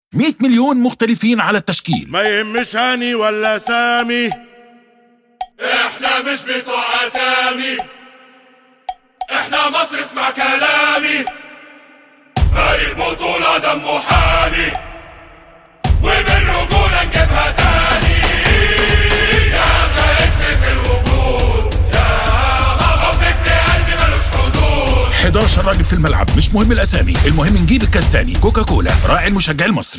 100 مليون مختلفين على التشكيل ما يهمش هاني ولا سامي احنا مش بتوع اسامي احنا مصر اسمع كلامي فريق بطولة دمه حامي وبالرجولة نجيبها تاني يا أغلى اسم في الوجود يا مصر حبك في قلبي ملوش حدود 11 راجل في الملعب مش مهم الاسامي المهم نجيب الكاس تاني كوكا كولا راعي المشجع المصري